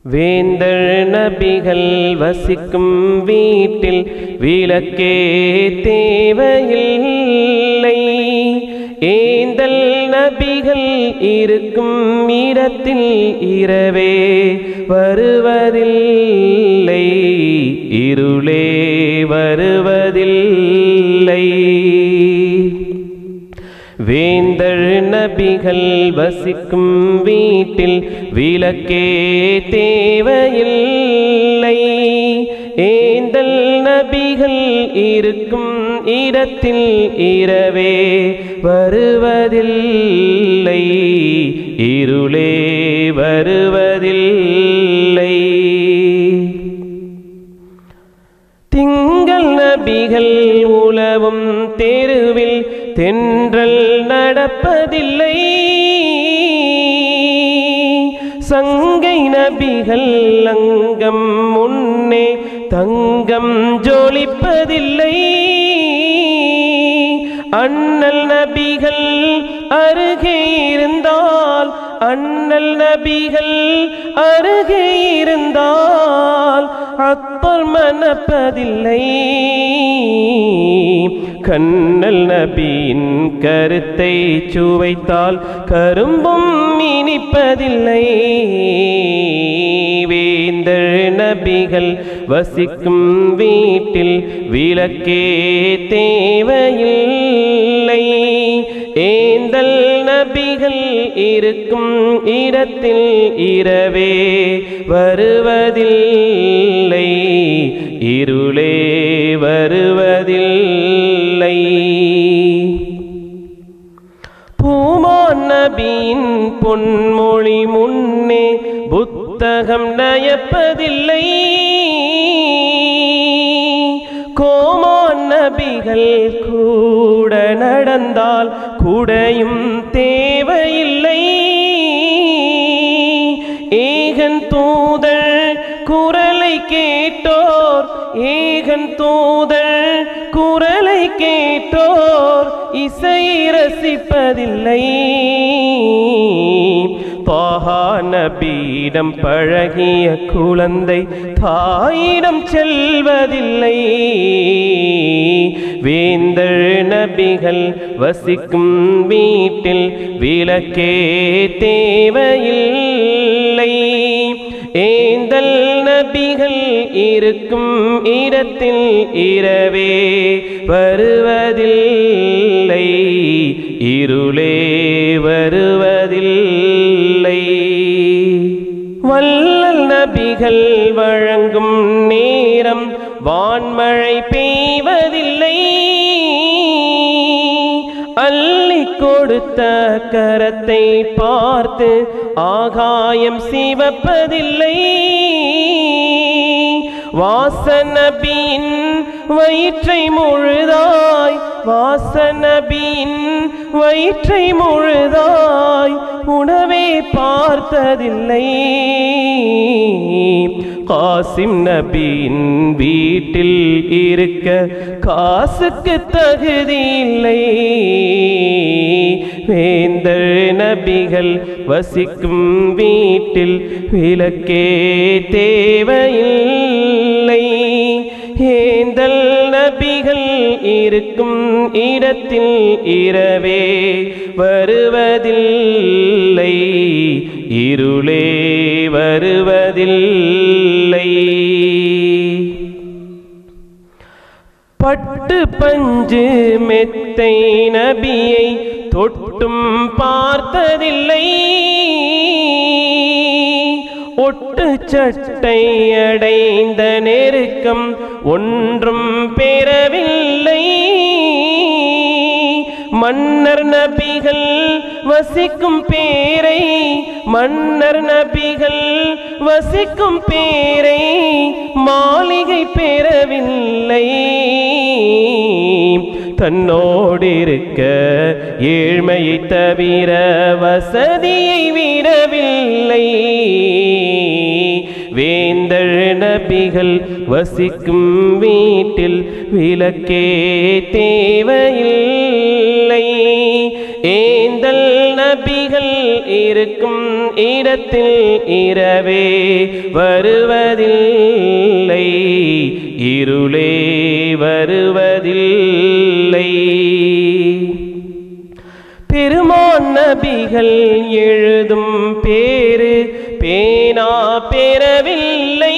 வேந்தர் நபிகள் வசிக்கும் வீட்டில் விளக்கே தேவையில்லை ஏந்தல் நபிகள் இருக்கும் இடத்தில் இரவே வருவதில்லை இருளே வருவதில்லை வேந்தர் நபிகள் வசிக்கும் வீட்டில் விளக்கே தேவையில்லை ஏந்தல் நபிகள் இருக்கும் இடத்தில் இரவே வருவதில்லை இருளே வருவதில்லை திங்கள் நபிகள் உலவும் தெருவில் தென்றல் நடப்பதில்லை சங்கை நபிகள் அங்கம் முன்னே தங்கம் ஜொலிப்பதில்லை அண்ணல் நபிகள் அருகே இருந்தால் அண்ணல் நபிகள் அருகே இருந்தால் அப்பர் மனப்பதில்லை கண்ணல் நபியின் கருத்தை சுவைத்தால் கரும்பும் இனிப்பதில்லை வேந்தர் நபிகள் வசிக்கும் வீட்டில் விளக்கே தேவையில்லை ஏந்தல் நபிகள் இருக்கும் இடத்தில் இரவே வருவதில்லை இருளே வருவதில்லை பூமான் நபியின் பொன்மொழி முன்னே புத்தகம் நயப்பதில்லை கோமான் நபிகள் கூட நடந்தால் குடையும் தேவையில்லை ஏகன் தூதர் குரலை கேட்டோர் ஏகன் தூதர் குரலை கேட்டோர் இசை ரசிப்பதில்லை பாஹா நபீடம் பழகிய குழந்தை தாயிடம் செல்வதில்லை வேந்தர் நபிகள் வசிக்கும் வீட்டில் விளக்கே தேவையில்லை ஏந்தல் நபிகள் இருக்கும் இடத்தில் இரவே வருவதில்லை இருளே வருவதில்லை வல்லல் நபிகள் வழங்கும் நேரம் வான்மழை பெய்வதில்லை அள்ளி கொடுத்த கரத்தை பார்த்து ஆகாயம் சிவப்பதில்லை வாசனபின் வயிற்றை முழுதாய் வாசனபின் வயிற்றை முழுதாய் உணவே பார்த்ததில்லை காசிம் நபியின் வீட்டில் இருக்க காசுக்கு தகுதி இல்லை வேந்தர் நபிகள் வசிக்கும் வீட்டில் விளக்கே தேவையில்லை ஏந்தல் நபிகள் இருக்கும் இடத்தில் இரவே வருவதில்லை இருளே வருவதில்லை பட்டு பஞ்சு மெத்தை நபியை தொட்டும் பார்த்ததில்லை ஒட்டு சட்டை அடைந்த நெருக்கம் ஒன்றும் பெறவில்லை மன்னர் நபிகள் வசிக்கும் பேரை மன்னர் நபிகள் வசிக்கும் பேரை மாளிகை பெறவில்லை தன்னோடு இருக்க ஏழ்மையை தவிர வசதியை விடவில்லை வேந்தர் நபிகள் வசிக்கும் வீட்டில் விளக்கே தேவையில்லை ஏந்தல் நபிகள் இருக்கும் இடத்தில் இரவே வருவதில்லை இருளே வருவதில்லை பெருமான் நபிகள் எழுதும் பேரு பேனா பெறவில்லை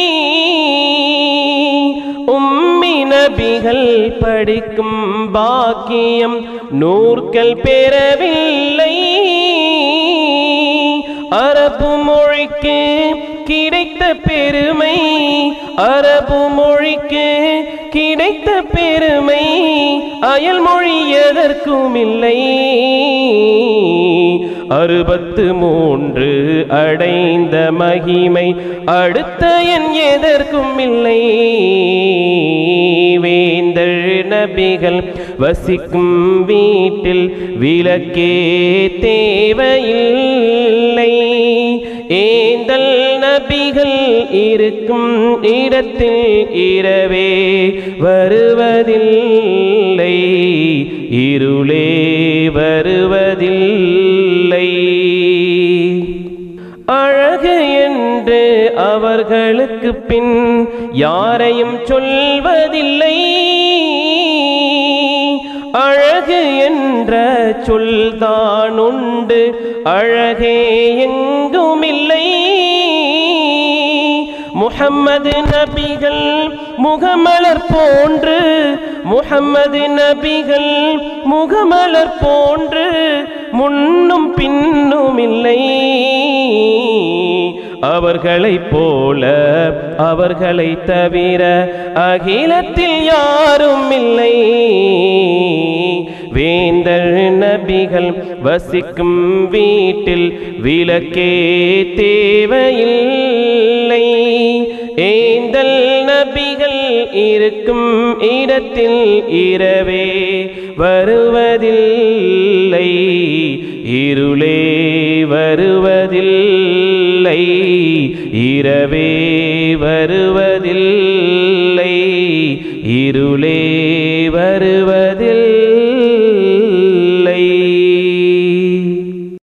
உம்மி நபிகள் படிக்கும் பாக்கியம் நூற்கள் பெறவில்லை அரபு மொழிக்கு கிடைத்த பெருமை அரபு மொழிக்கு கிடைத்த பெருமை அயல் மொழி எதற்கும் இல்லை அறுபத்து மூன்று அடைந்த மகிமை அடுத்த என் எதற்கும் இல்லை வேந்தர் நபிகள் வசிக்கும் வீட்டில் விளக்கே தேவையில்லை ஏந்தல் நபிகள் இருக்கும் இடத்தில் இரவே வருவதில்லை இருளே வருவதில்லை அழகு என்று அவர்களுக்கு பின் யாரையும் சொல்வதில்லை அழகு என்ற சொல்தான் உண்டு அழகே எங்குமில்லை முஹம்மது நபிகள் முகமலர் போன்று முஹம்மது நபிகள் முகமலர் போன்று முன்னும் பின்னும் இல்லை அவர்களைப் போல அவர்களை தவிர அகிலத்தில் யாரும் இல்லை வேந்தர் நபிகள் வசிக்கும் வீட்டில் விளக்கே தேவையில்லை ஏந்தல் நபிகள் இருக்கும் இடத்தில் இரவே வருவதில்லை இருளே வருவதில்லை இரவே வருவதில்லை இருளே வருவதில்லை